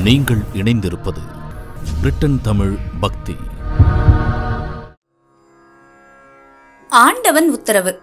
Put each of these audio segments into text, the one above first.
நீங்கள் இணைந்திருப்பது பிரிட்டன் தமிழ் பக்தி ஆண்டவன் உத்தரவு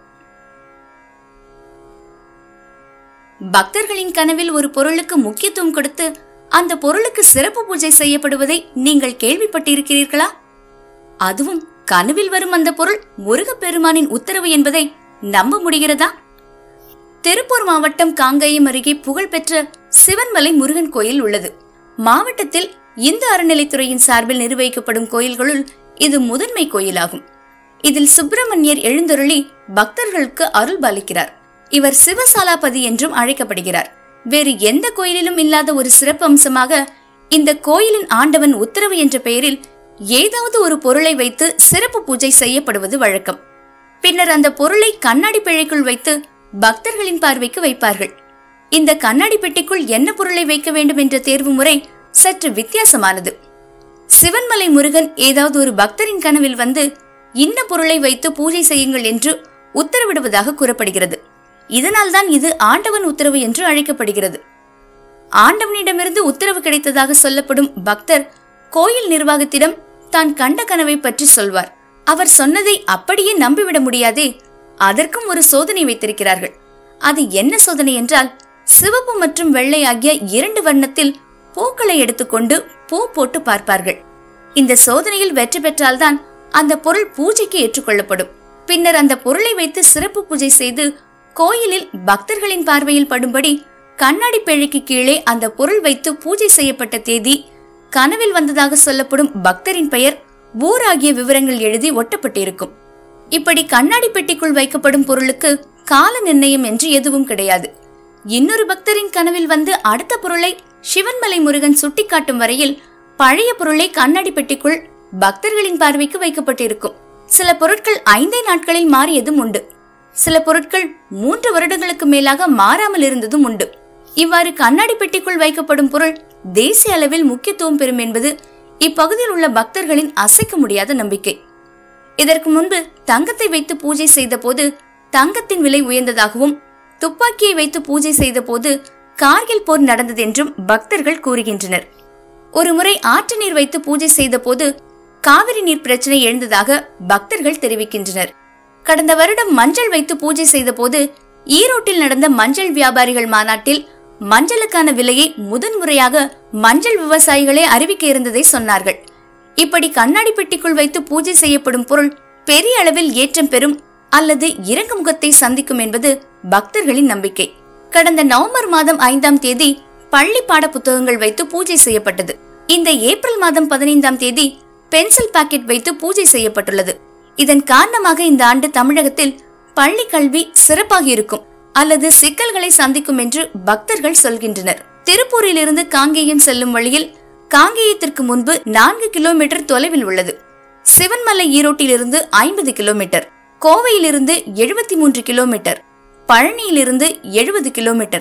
பக்தர்களின் கனவில் ஒரு பொருளுக்கு முக்கியத்துவம் கொடுத்து அந்த பொருளுக்கு சிறப்பு பூஜை செய்யப்படுவதை நீங்கள் கேள்விப்பட்டிருக்கிறீர்களா அதுவும் கனவில் வரும் அந்த பொருள் முருகப்பெருமானின் உத்தரவு என்பதை நம்ப முடிகிறதா திருப்பூர் மாவட்டம் காங்கேயம் அருகே புகழ்பெற்ற சிவன்மலை முருகன் கோயில் உள்ளது மாவட்டத்தில் இந்து அறநிலைத்துறையின் சார்பில் நிர்வகிக்கப்படும் கோயில்களுள் இது முதன்மை கோயிலாகும் இதில் சுப்பிரமணியர் எழுந்தருளி பக்தர்களுக்கு அருள் பாலிக்கிறார் இவர் சிவசாலாபதி என்றும் அழைக்கப்படுகிறார் வேறு எந்த கோயிலிலும் இல்லாத ஒரு சிறப்பு அம்சமாக இந்த கோயிலின் ஆண்டவன் உத்தரவு என்ற பெயரில் ஏதாவது ஒரு பொருளை வைத்து சிறப்பு பூஜை செய்யப்படுவது வழக்கம் பின்னர் அந்த பொருளை கண்ணாடி பிழைக்குள் வைத்து பக்தர்களின் பார்வைக்கு வைப்பார்கள் இந்த கண்ணாடி பெட்டிக்குள் என்ன பொருளை வைக்க வேண்டும் என்ற தேர்வு முறை சற்று வித்தியாசமானது சிவன்மலை முருகன் ஏதாவது ஒரு பக்தரின் கனவில் வந்து இந்த பொருளை வைத்து பூஜை செய்யுங்கள் என்று உத்தரவிடுவதாக கூறப்படுகிறது இதனால்தான் இது ஆண்டவன் உத்தரவு என்று அழைக்கப்படுகிறது ஆண்டவனிடமிருந்து உத்தரவு கிடைத்ததாக சொல்லப்படும் பக்தர் கோயில் நிர்வாகத்திடம் தான் கண்ட கனவை பற்றி சொல்வார் அவர் சொன்னதை அப்படியே நம்பிவிட முடியாதே அதற்கும் ஒரு சோதனை வைத்திருக்கிறார்கள் அது என்ன சோதனை என்றால் சிவப்பு மற்றும் வெள்ளை ஆகிய இரண்டு வண்ணத்தில் பூக்களை எடுத்துக்கொண்டு பூ போட்டு பார்ப்பார்கள் இந்த சோதனையில் வெற்றி பெற்றால்தான் அந்த பொருள் பூஜைக்கு ஏற்றுக்கொள்ளப்படும் பின்னர் அந்த பொருளை வைத்து சிறப்பு பூஜை செய்து கோயிலில் பக்தர்களின் பார்வையில் படும்படி கண்ணாடி பிழைக்கு கீழே அந்த பொருள் வைத்து பூஜை செய்யப்பட்ட தேதி கனவில் வந்ததாக சொல்லப்படும் பக்தரின் பெயர் ஊர் ஆகிய விவரங்கள் எழுதி ஒட்டப்பட்டிருக்கும் இப்படி கண்ணாடி பெட்டிக்குள் வைக்கப்படும் பொருளுக்கு கால நிர்ணயம் என்று எதுவும் கிடையாது இன்னொரு பக்தரின் கனவில் வந்து அடுத்த பொருளை சிவன்மலை முருகன் சுட்டிக்காட்டும் வரையில் பழைய பொருளை கண்ணாடி பெட்டிக்குள் பக்தர்களின் பார்வைக்கு வைக்கப்பட்டிருக்கும் சில பொருட்கள் ஐந்தே நாட்களில் மாறியதும் உண்டு சில பொருட்கள் மூன்று வருடங்களுக்கு மேலாக மாறாமல் இருந்ததும் உண்டு இவ்வாறு கண்ணாடி பெட்டிக்குள் வைக்கப்படும் பொருள் தேசிய அளவில் முக்கியத்துவம் பெறும் என்பது இப்பகுதியில் உள்ள பக்தர்களின் அசைக்க முடியாத நம்பிக்கை இதற்கு முன்பு தங்கத்தை வைத்து பூஜை செய்த போது தங்கத்தின் விலை உயர்ந்ததாகவும் துப்பாக்கியை வைத்து பூஜை செய்த போது கார்கில் போர் நடந்ததென்றும் பக்தர்கள் கூறுகின்றனர் ஒருமுறை ஆற்று நீர் வைத்து பூஜை செய்த போது காவிரி நீர் பிரச்சனை எழுந்ததாக பக்தர்கள் தெரிவிக்கின்றனர் கடந்த வருடம் மஞ்சள் வைத்து பூஜை செய்த போது ஈரோட்டில் நடந்த மஞ்சள் வியாபாரிகள் மாநாட்டில் மஞ்சளுக்கான விலையை முதன்முறையாக மஞ்சள் விவசாயிகளே அறிவிக்க இருந்ததை சொன்னார்கள் இப்படி கண்ணாடி பெட்டிக்குள் வைத்து பூஜை செய்யப்படும் பொருள் பெரிய அளவில் ஏற்றம் பெறும் அல்லது இறங்கு முகத்தை சந்திக்கும் என்பது பக்தர்களின் நம்பிக்கை கடந்த நவம்பர் மாதம் ஐந்தாம் தேதி பள்ளி பாட புத்தகங்கள் வைத்து பூஜை செய்யப்பட்டது இந்த ஏப்ரல் மாதம் பதினைந்தாம் தேதி பென்சில் பாக்கெட் வைத்து பூஜை செய்யப்பட்டுள்ளது இதன் காரணமாக இந்த ஆண்டு தமிழகத்தில் பள்ளி கல்வி சிறப்பாக இருக்கும் அல்லது சிக்கல்களை சந்திக்கும் என்று பக்தர்கள் சொல்கின்றனர் திருப்பூரிலிருந்து காங்கேயம் செல்லும் வழியில் காங்கேயத்திற்கு முன்பு நான்கு கிலோமீட்டர் தொலைவில் உள்ளது சிவன்மலை ஈரோட்டிலிருந்து ஐம்பது கிலோமீட்டர் கோவையிலிருந்து எழுபத்தி மூன்று கிலோமீட்டர் பழனியிலிருந்து எழுபது கிலோமீட்டர்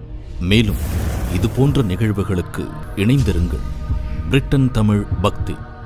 மேலும் இது போன்ற நிகழ்வுகளுக்கு இணைந்திருங்கள் பிரிட்டன் தமிழ் பக்தி